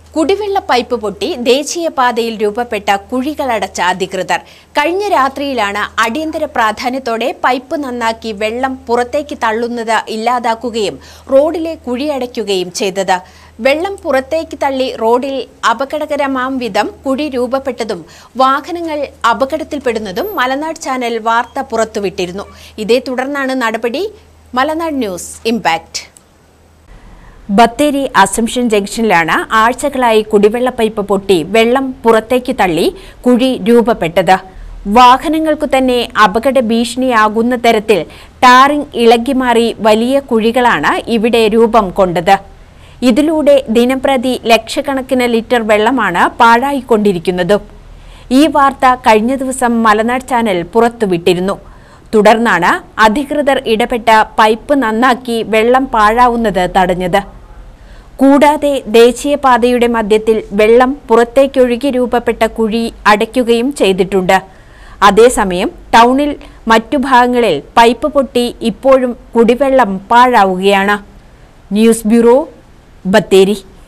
കുടിവെള്ള പൈപ്പ് പൊട്ടി ദേശീയപാതയിൽ രൂപപ്പെട്ട കുഴികളടച്ച അധികൃതർ കഴിഞ്ഞ രാത്രിയിലാണ് അടിയന്തര പ്രാധാന്യത്തോടെ പൈപ്പ് നന്നാക്കി വെള്ളം പുറത്തേക്ക് തള്ളുന്നത് ഇല്ലാതാക്കുകയും റോഡിലെ കുഴിയടയ്ക്കുകയും ചെയ്തത് വെള്ളം പുറത്തേക്ക് തള്ളി റോഡിൽ അപകടകരമാം വിധം കുഴി രൂപപ്പെട്ടതും വാഹനങ്ങൾ അപകടത്തിൽപ്പെടുന്നതും മലനാട് ചാനൽ വാർത്ത പുറത്തുവിട്ടിരുന്നു ഇതേ തുടർന്നാണ് നടപടി Malanad news impact Bathery Assumption ജംഗ്ഷനിലാണ് ആഴ്ചകളായി കുടിവെള്ള പൈപ്പ് പൊട്ടി വെള്ളം പുറത്തേക്ക് തള്ളി കുഴി രൂപപ്പെട്ടത് വാഹനങ്ങൾക്കു തന്നെ അപകട ഭീഷണിയാകുന്ന തരത്തിൽ ടാറിംഗ് ഇളകിമാറി വലിയ കുഴികളാണ് ഇവിടെ രൂപം കൊണ്ടത് ഇതിലൂടെ ദിനംപ്രതി ലക്ഷക്കണക്കിന് ലിറ്റർ വെള്ളമാണ് പാഴായിക്കൊണ്ടിരിക്കുന്നത് ഈ വാർത്ത കഴിഞ്ഞ ദിവസം മലനാട് ചാനൽ പുറത്തുവിട്ടിരുന്നു തുടർന്നാണ് അധികൃതർ ഇടപെട്ട പൈപ്പ് നന്നാക്കി വെള്ളം പാഴാവുന്നത് തടഞ്ഞത് കൂടാതെ ദേശീയപാതയുടെ മധ്യത്തിൽ വെള്ളം പുറത്തേക്കൊഴുകി രൂപപ്പെട്ട കുഴി അടയ്ക്കുകയും ചെയ്തിട്ടുണ്ട് അതേസമയം ടൗണിൽ മറ്റു ഭാഗങ്ങളിൽ പൈപ്പ് പൊട്ടി ഇപ്പോഴും കുടിവെള്ളം പാഴാവുകയാണ് ന്യൂസ് ബ്യൂറോ ബത്തേരി